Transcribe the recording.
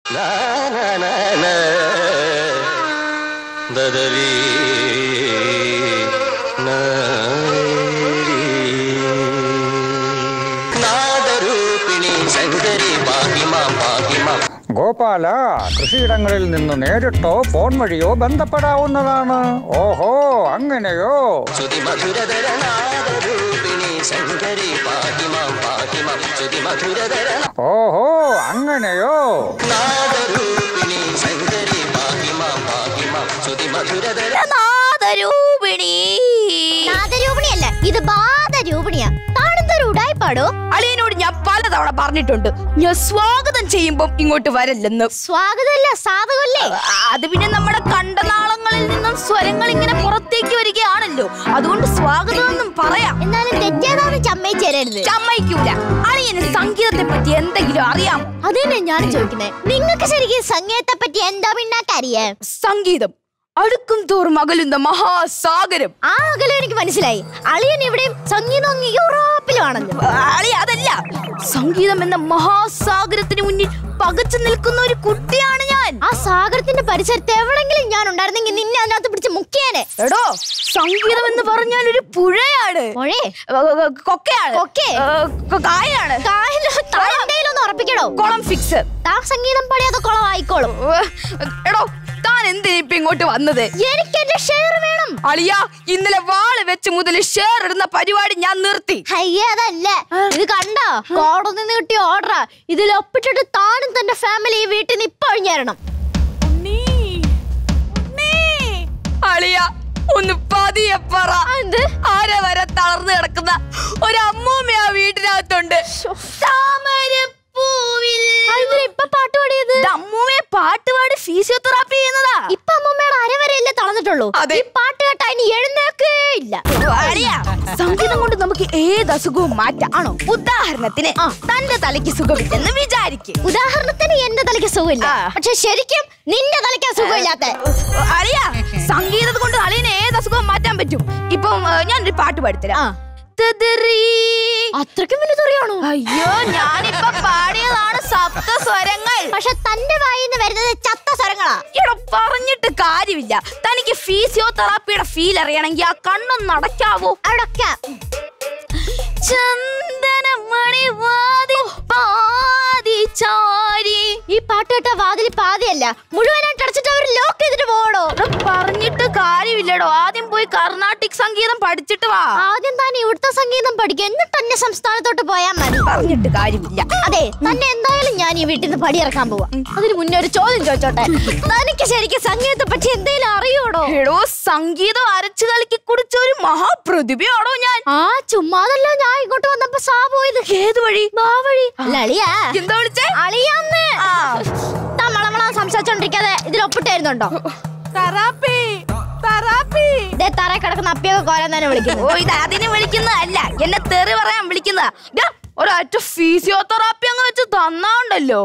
ദദരീ നാദരൂപിണി ശങ്കരി പാഹിമാം പാഹിമാം ഗോപാല കൃഷിയിടങ്ങളിൽ നിന്ന് നേരിട്ടോ ഫോൺ വഴിയോ ബന്ധപ്പെടാവുന്നതാണ് ഓഹോ അങ്ങനെയോ ശ്രുതി മധുരധര നാദരൂപിണി ശങ്കരി പാഹിമാം പാഹിമാം ശ്രുതി മധുരധര ഓഹോ അങ്ങനെയോ നാദരൂപിണി ശങ്കരി പാഹിമാം പാഹിമാം ശ്രുതി മധുരധര നാദരൂപിണി നാദരൂപിണിയല്ല ഇത് ബാധരൂപിണിയാ താണെന്തൊരു ഉടായിപ്പാടോ അളിയനോട് ഞാൻ പലതവണ പറഞ്ഞിട്ടുണ്ട് ഞാൻ സ്വാഗതം ചെയ്യുമ്പം ഇങ്ങോട്ട് വരല്ലെന്ന് സ്വാഗതമല്ല സാധകമല്ലേ അത് പിന്നെ നമ്മുടെ കണ്ടനാളങ്ങളിൽ നിന്നും സ്വരങ്ങൾ ഇങ്ങനെ പുറത്തേക്ക് വരികയാണല്ലോ അതുകൊണ്ട് സ്വാഗതം എന്നും പറയാം എന്നാലും തെറ്റേതാന്ന് ചമ്മയിച്ച് തരരുത് സമ്മതിക്കൂല അളിയന് സംഗീതത്തെ പറ്റി എന്തെങ്കിലും അറിയാം അത് തന്നെ ഞാൻ ചോദിക്കുന്നത് നിങ്ങൾക്ക് ശരിക്കും സംഗീതത്തെ പറ്റി എന്താ പിന്നാക്കറിയാം സംഗീതം അടുക്കും തോറും അകലുന്ന മഹാസാഗരം ആ അകലം എനിക്ക് മനസ്സിലായി അളിയൻ ഇവിടെയും സംഗീതം അങ്ങ് യൂറോപ്പിലുമാണല്ലോ അളി അതല്ല സംഗീതം എന്ന മഹാസാഗരത്തിന് മുന്നിൽ പകച്ചു നിൽക്കുന്ന ഒരു കുട്ടിയാണ് ഞാൻ ആ സാഗരത്തിന്റെ പരിസരത്ത് എവിടെങ്കിലും ഞാൻ ഉണ്ടായിരുന്നെങ്കിൽ നിന്നെ അതിനകത്ത് പിടിച്ച് മുക്കിയാനെ എടോ സംഗീതം എന്ന് പറഞ്ഞാൽ ഒരു പുഴയാണ് മോഴേ ഏ, ഏ, കൊക്കയാണ് കൊക്കെ? ഏ, ക- കായാണ് കായലോ താഴെന്തേലും ഉറപ്പിക്കണോ കുളം ഫിക്സ് താ സംഗീതം പടിയാതെ കുളമായിക്കോളും എടോ താൻ എന്തിനാ ഇപ്പൊ ഇങ്ങോട്ട് വന്നത് എനിക്ക് എന്റെ ഷെയർ വേണം അളിയ ഇന്നലെ വാള് വെച്ച് മുതൽ ഷെയർ ഇടുന്ന പരിപാടി ഞാൻ നിർത്തി അയ്യേ അതല്ല ഇത് കണ്ടോ കോടതി നിന്ന് കിട്ടിയ ഓർഡറാ ഇതിൽ ഒപ്പിട്ടിട്ട് താനും തന്റെ ഫാമിലി ഈ വീട്ടിൽ നിന്ന് ഇപ്പൊ ഒഴിഞ്ഞേരണം അളിയ ഒന്ന് പതിയെ പറ ആരെ വരെ തളർന്നു കിടക്കുന്ന ഒരു അമ്മൂമ്മ ആ വീട്ടിനകത്തുണ്ട് താമരപ്പൂവിൽ ഇപ്പൊ പാട്ട് പാടിയത് ഇത് അമ്മൂമ്മയെ പാട്ടുപാടി ഫിസിയോതെറാപ്പി ചെയ്യുന്നതാ ഇപ്പൊ അമ്മൂമ്മയുടെ അരവരെയല്ലേ തളർന്നിട്ടുള്ളൂ അതെ. ഈ പാട്ട് കേട്ടാ ഇനി എഴുന്നേക്കേ ഇല്ല അളിയ, സംഗീതം കൊണ്ട് നമുക്ക് ഏത് അസുഖവും മാറ്റാം ആണോ ഉദാഹരണത്തിന് തന്റെ തലയ്ക്ക് സുഖമില്ലെന്ന് വിചാരിക്കും ഉദാഹരണത്തിന് എന്റെ തലയ്ക്ക് സുഖമില്ല ആ. പക്ഷെ ശരിക്കും നിന്റെ തലയ്ക്കാ സുഖമില്ലാത്ത അളിയ സംഗീതം കൊണ്ട് അളിയന് ഏത് അസുഖവും മാറ്റാൻ പറ്റും ഇപ്പം ഏ, ഞാനൊരു പാട്ട് പാടിത്തരാം ആ. തെതറി. അത്രയ്ക്കും വലുതറിയാണോ അയ്യോ ഞാനിപ്പൊ പാടിയതാണ് സപ്തസ്വരങ്ങൾ പക്ഷെ തന്റെ വായിന്ന് വരുന്നത് ചത്ത സ്വരങ്ങളാ ഇവിടെ പറഞ്ഞിട്ട് കാര്യമില്ല തനിക്ക് ഫിസിയോതെറാപ്പിയുടെ ഫീൽ അറിയണമെങ്കിൽ ആ കണ്ണൊന്ന് അടയ്ക്കാവോ അവിടൊക്കെ ചന്ദനമണി വാതിൽ പാതി ചാരി ഈ പാട്ട് കേട്ട വാതിൽ പാതിയല്ല മുഴുവനായിട്ട് അടച്ചിട്ട് അവർ ലോക്ക് ചെയ്തിട്ട് പോകണോ ഇവിടെ പറഞ്ഞിട്ട് കാര്യമില്ലടോ ആദ്യം പോയി കർണാട്ടിക് സംഗീതം പഠിച്ചിട്ട് വാ ആദ്യം താൻ ഇവിടുത്തെ സംഗീതം പഠിക്കുക എന്നിട്ട് തന്നെ സംസ്ഥാനത്തോട്ട് പോയാൽ മതി പറഞ്ഞിട്ട് കാര്യമില്ല അതെ തന്നെ എന്തായാലും ഞാൻ ഈ വീട്ടിൽ നിന്ന് പടിയിറക്കാൻ പോവാ അതിന് മുന്നേ ഒരു ചോദ്യം ചോദിച്ചോട്ടെ തനിക്ക് ശരിക്കും സംഗീതത്തെ പറ്റി എന്തെങ്കിലും അറിയോടോ എടോ സംഗീതം അരച്ചു കലക്കി കുടിച്ച ഒരു മഹാപ്രതിഭയാണോ ഞാൻ ആ ചുമ്മാതല്ല ഞാൻ ഇങ്ങോട്ട് വന്നപ്പോ സാ പോയത് ഏത് വഴി വാ വഴി അല്ല അളിയാ എന്താ വിളിച്ചേ അളിയാന്ന് ആ. തമ്മളമള സംസാരിച്ചോണ്ടിരിക്കാതെ ഇതിൽ ഒപ്പിട്ടായിരുന്നുണ്ടോ തെറാപ്പി തെറാപ്പി ഇതേ തറ കിടക്കുന്ന അപ്പിയൊക്കെ കോരാൻ തന്നെ വിളിക്കുന്നു ഓ ഇത് അതിന് വിളിക്കുന്നതല്ല എന്നെ തെറി പറയാൻ വിളിക്കുന്നതാ ഒരൊറ്റ ഫിസിയോതെറാപ്പി അങ്ങ് വെച്ച് തന്നാണ്ടല്ലോ